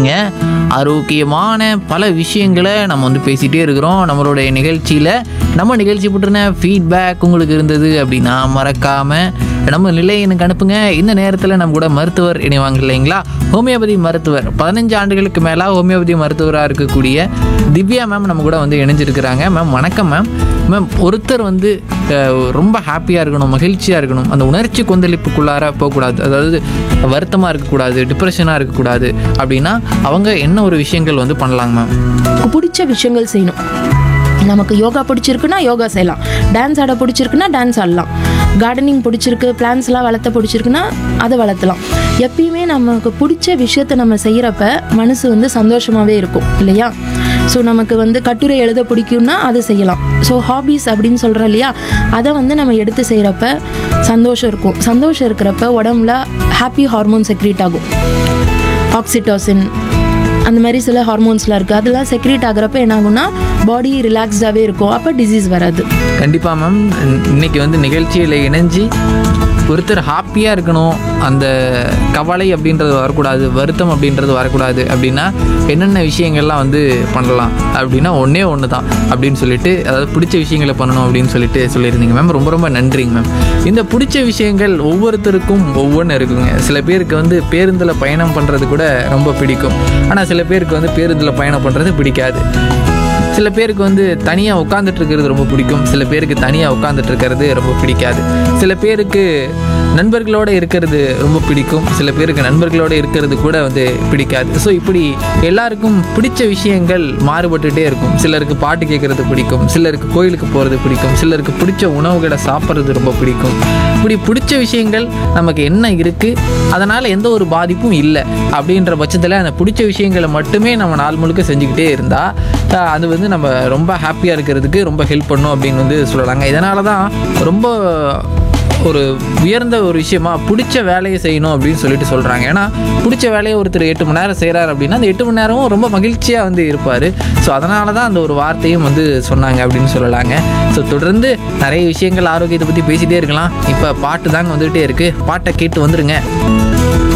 இருக்கீங்க ஆரோக்கியமான பல விஷயங்களை நம்ம வந்து பேசிகிட்டே இருக்கிறோம் நம்மளுடைய நிகழ்ச்சியில் நம்ம நிகழ்ச்சி பற்றின ஃபீட்பேக் உங்களுக்கு இருந்தது அப்படின்னா மறக்காமல் நம்ம நிலையனுக்கு அனுப்புங்க இந்த நேரத்தில் நம்ம கூட மருத்துவர் இணைவாங்க இல்லைங்களா ஹோமியோபதி மருத்துவர் பதினஞ்சு ஆண்டுகளுக்கு மேலே ஹோமியோபதி மருத்துவராக இருக்கக்கூடிய திவ்யா மேம் நம்ம கூட வந்து இணைஞ்சிருக்கிறாங்க மேம் வணக்கம் மேம் மேம் ஒருத்தர் வந்து அஹ், ரொம்ப ஹாப்பியாக இருக்கணும் மகிழ்ச்சியாக இருக்கணும் அந்த உணர்ச்சி கொந்தளிப்புக்குள்ளார போகக்கூடாது அதாவது வருத்தமாக இருக்கக்கூடாது டிப்ரெஷனாக இருக்கக்கூடாது அப்படின்னா அவங்க என்ன ஒரு விஷயங்கள் வந்து பண்ணலாங்க மேம் நமக்கு பிடிச்ச விஷயங்கள் செய்யணும் நமக்கு யோகா பிடிச்சிருக்குன்னா யோகா செய்யலாம் டான்ஸ் ஆட பிடிச்சிருக்குன்னா டான்ஸ் ஆடலாம் கார்டனிங் பிடிச்சிருக்கு பிளான்ஸ்லாம் வளர்த்த பிடிச்சிருக்குன்னா அதை வளர்த்தலாம் எப்பயுமே நமக்கு பிடிச்ச விஷயத்த நம்ம செய்கிறப்ப மனசு வந்து சந்தோஷமாகவே இருக்கும் இல்லையா ஸோ நமக்கு வந்து கட்டுரை எழுத பிடிக்கும்னா அதை செய்யலாம் ஸோ ஹாபீஸ் அப்படின்னு சொல்கிறோம் இல்லையா அதை வந்து நம்ம எடுத்து செய்கிறப்ப சந்தோஷம் இருக்கும் சந்தோஷம் இருக்கிறப்ப உடம்புல ஹாப்பி ஹார்மோன் செக்ரீட் ஆகும் ஆக்சிடோசின் அந்த மாதிரி சில ஹார்மோன்ஸ்லாம் இருக்குது அதெல்லாம் செக்ரேட் ஆகுறப்ப என்ன ஆகும்னா பாடி ரிலாக்ஸ்டாகவே இருக்கும் அப்போ டிசீஸ் வராது கண்டிப்பாக மேம் இன்னைக்கு வந்து நிகழ்ச்சியில் இணைஞ்சு ஒருத்தர் ஹாப்பியாக இருக்கணும் அந்த கவலை அப்படின்றது வரக்கூடாது வருத்தம் அப்படின்றது வரக்கூடாது அப்படின்னா என்னென்ன விஷயங்கள்லாம் வந்து பண்ணலாம் அப்படின்னா ஒன்றே ஒன்று தான் அப்படின்னு சொல்லிட்டு அதாவது பிடிச்ச விஷயங்களை பண்ணணும் அப்படின்னு சொல்லிட்டு சொல்லியிருந்தீங்க மேம் ரொம்ப ரொம்ப நன்றிங்க மேம் இந்த பிடிச்ச விஷயங்கள் ஒவ்வொருத்தருக்கும் ஒவ்வொன்று இருக்குங்க சில பேருக்கு வந்து பேருந்தில் பயணம் பண்ணுறது கூட ரொம்ப பிடிக்கும் ஆனால் சில பேருக்கு வந்து பேருந்தில் பயணம் பண்ணுறது பிடிக்காது சில பேருக்கு வந்து தனியாக உட்காந்துட்டு இருக்கிறது ரொம்ப பிடிக்கும் சில பேருக்கு தனியாக உட்காந்துட்டு இருக்கிறது ரொம்ப பிடிக்காது சில பேருக்கு நண்பர்களோட இருக்கிறது ரொம்ப பிடிக்கும் சில பேருக்கு நண்பர்களோட இருக்கிறது கூட வந்து பிடிக்காது ஸோ இப்படி எல்லாருக்கும் பிடிச்ச விஷயங்கள் மாறுபட்டுட்டே இருக்கும் சிலருக்கு பாட்டு கேட்குறது பிடிக்கும் சிலருக்கு கோயிலுக்கு போகிறது பிடிக்கும் சிலருக்கு பிடிச்ச உணவுகளை சாப்பிட்றது ரொம்ப பிடிக்கும் இப்படி பிடிச்ச விஷயங்கள் நமக்கு என்ன இருக்குது அதனால் எந்த ஒரு பாதிப்பும் இல்லை அப்படின்ற பட்சத்தில் அந்த பிடிச்ச விஷயங்களை மட்டுமே நம்ம நாள் முழுக்க செஞ்சுக்கிட்டே இருந்தால் அது வந்து நம்ம ரொம்ப ஹாப்பியாக இருக்கிறதுக்கு ரொம்ப ஹெல்ப் பண்ணும் அப்படின்னு வந்து சொல்லலாங்க இதனால தான் ரொம்ப ஒரு உயர்ந்த ஒரு விஷயமா பிடிச்ச வேலையை செய்யணும் அப்படின்னு சொல்லிட்டு சொல்கிறாங்க ஏன்னா பிடிச்ச வேலையை ஒருத்தர் எட்டு மணி நேரம் செய்கிறார் அப்படின்னா அந்த எட்டு மணி நேரமும் ரொம்ப மகிழ்ச்சியாக வந்து இருப்பார் ஸோ அதனால தான் அந்த ஒரு வார்த்தையும் வந்து சொன்னாங்க அப்படின்னு சொல்லலாங்க ஸோ தொடர்ந்து நிறைய விஷயங்கள் ஆரோக்கியத்தை பற்றி பேசிகிட்டே இருக்கலாம் இப்போ பாட்டு தாங்க வந்துகிட்டே இருக்குது பாட்டை கேட்டு வந்துருங்க